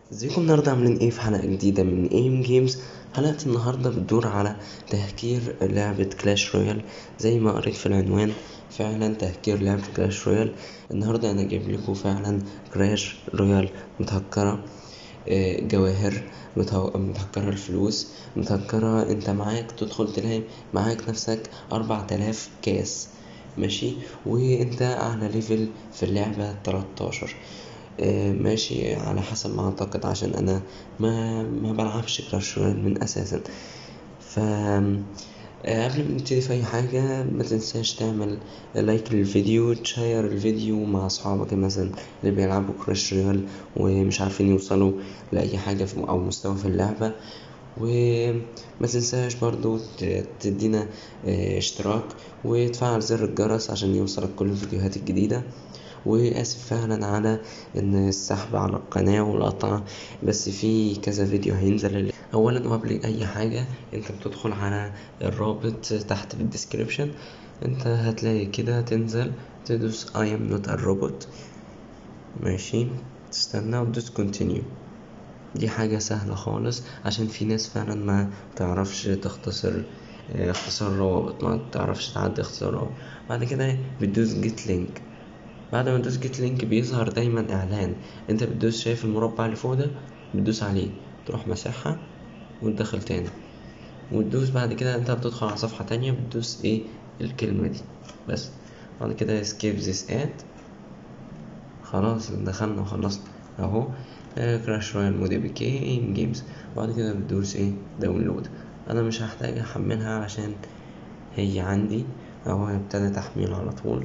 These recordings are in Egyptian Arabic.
ازيكم النهاردة عاملين ايه في حلقة جديدة من ايم جيمز حلقة النهاردة بتدور على تهكير لعبة كلاش رويال زي ما قريت في العنوان فعلا تهكير لعبة كلاش رويال النهاردة انا جايب لكم فعلا كلاش رويال متهكرة آه، جواهر متهو- متهكرة الفلوس متهكرة انت معاك تدخل تلاقي معاك نفسك اربع تلاف كاس ماشي وانت اعلى ليفل في اللعبة تلاتاشر آه، ماشي على حسب ما اعتقد عشان انا ما ما بلعبش كلاش رويال من اساسا ف آه، قبل ما نبتدي في اي حاجة ما تنساش تعمل لايك للفيديو تشير الفيديو مع اصحابك مثلا اللي بيلعبوا كلاش رويال ومش عارفين يوصلوا لاي حاجة في او مستوى في اللعبة وما تنساش برضو ت- تدينا آه، اشتراك وتفعل زر الجرس عشان يوصلك كل الفيديوهات الجديدة واسف فعلا على ان السحب على القناة والقطع بس في كذا فيديو هينزل اولا وقبل اي حاجة انت بتدخل على الرابط تحت في الديسكريبشن انت هتلاقي كده تنزل تدوس I am not a robot ماشي تستنى وتدوس continue دي حاجة سهلة خالص عشان في ناس فعلا ما تعرفش تختصر آه، اختصار روابط ما تعرفش تعدي اختصار روابط بعد كده بتدوس جيت لينك بعد ما تدوس جيت لينك بيظهر دايما اعلان انت بتدوس شايف المربع اللي فوق ده بتدوس عليه تروح مسحها وتدخل تاني وتدوس بعد كده انت بتدخل على صفحة تانية بتدوس ايه الكلمة دي بس بعد كده escape this ad خلاص دخلنا وخلصنا اهو كراش رويال مود بي كي ايم جيمز بعد كده بتدوس ايه داونلود انا مش هحتاج احملها علشان هي عندي اهو ابتدى تحميل على طول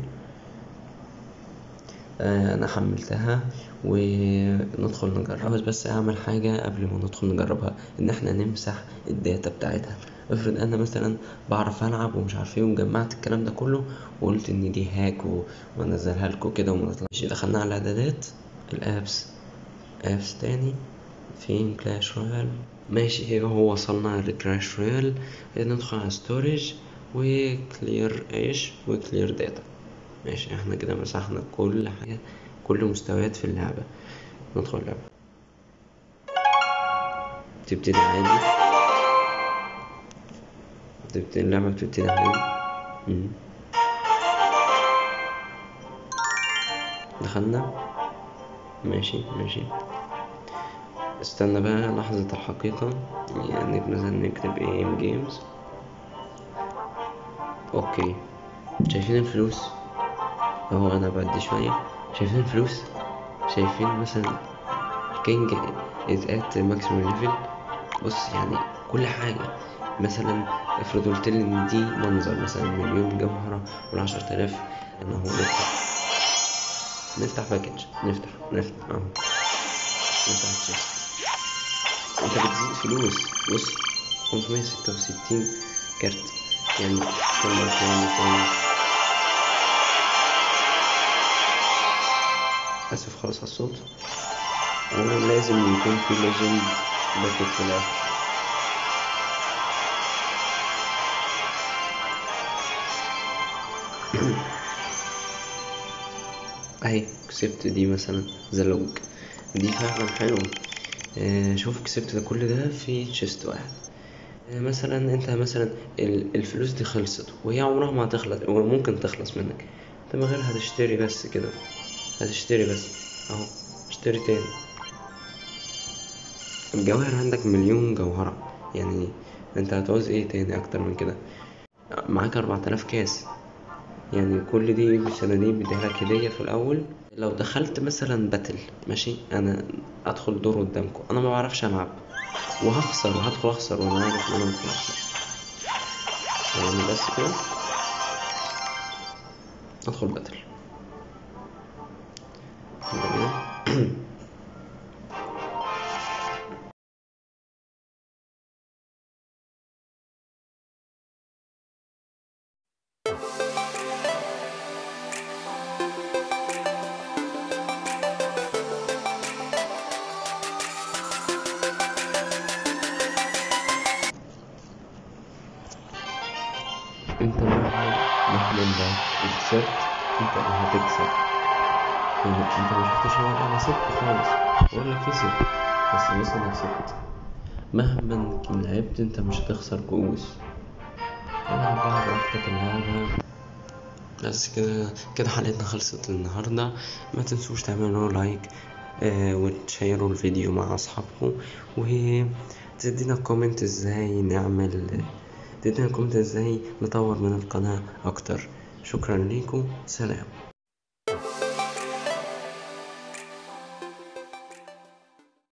آه، انا حملتها وندخل نجربها بس بس اعمل حاجة قبل ما ندخل نجربها ان احنا نمسح الداتا بتاعتها افرض انا مثلا بعرف العب ومش عارف ايه وجمعت الكلام ده كله وقلت ان دي هاك و- وانزلها لكم كده وما نطلعش دخلنا على الاعدادات الابس ابس تاني فين كلاش رويال ماشي هي هو وصلنا لكلاش رويال ندخل على ستورج وكلير ايش وكلير داتا ماشي احنا كده مسحنا كل حاجة كل مستويات في اللعبة ندخل اللعبة تبتدي عادي تبتدي اللعبة بتبتدي عادي مم. دخلنا ماشي ماشي استنى بقى لحظة الحقيقة يعني مثلا نكتب ايه جيمز اوكي شايفين الفلوس اهو انا بعد شوية شايفين الفلوس شايفين مثلا كينج از ات ماكسيمم ليفل بص يعني كل حاجة مثلا افرض قلت لي ان دي منظر مثلا مليون جوهرة والعشرة آلاف انا هو نفتح نفتح باكج نفتح نفتح اهو نفتح الشيست انت بتزيد فلوس بص 566 كارت يعني كل كام كام اسف خالص على الصوت ولازم يكون في ليجند باكت في الاخر اهي كسبت دي مثلا زلوج دي فعلا حلوة آه، شوف كسبت ده كل ده في تشيست واحد آه، مثلا انت مثلا ال- الفلوس دي خلصت وهي عمرها ما هتخلص وممكن تخلص منك انت من غير هتشتري بس كده هتشتري بس اهو اشتري تاني الجواهر عندك مليون جوهرة يعني انت هتعوز ايه تاني اكتر من كده معاك اربعة آلاف كاس يعني كل دي بصناديق بيديها لك هدية في الأول لو دخلت مثلا باتل ماشي أنا أدخل دور قدامكم أنا ما بعرفش ألعب وهخسر وهدخل أخسر وأنا عارف إن أنا ممكن أخسر يعني بس كده أدخل باتل جميل. انت مهما مهما انت خسرت انت اللي هتكسب يعني انت ما شفتش هو انا سبت خالص ولا كسب بس بص انا كسبت مهما كم لعبت انت مش هتخسر كؤوس العب بقى براحتك اللعبة بس كده كده حلقتنا خلصت النهاردة ما تنسوش تعملوا لايك آه وتشيروا الفيديو مع اصحابكم وتدينا كومنت ازاي نعمل تدينا كومنت ازاي نطور من القناة اكتر شكرا ليكم سلام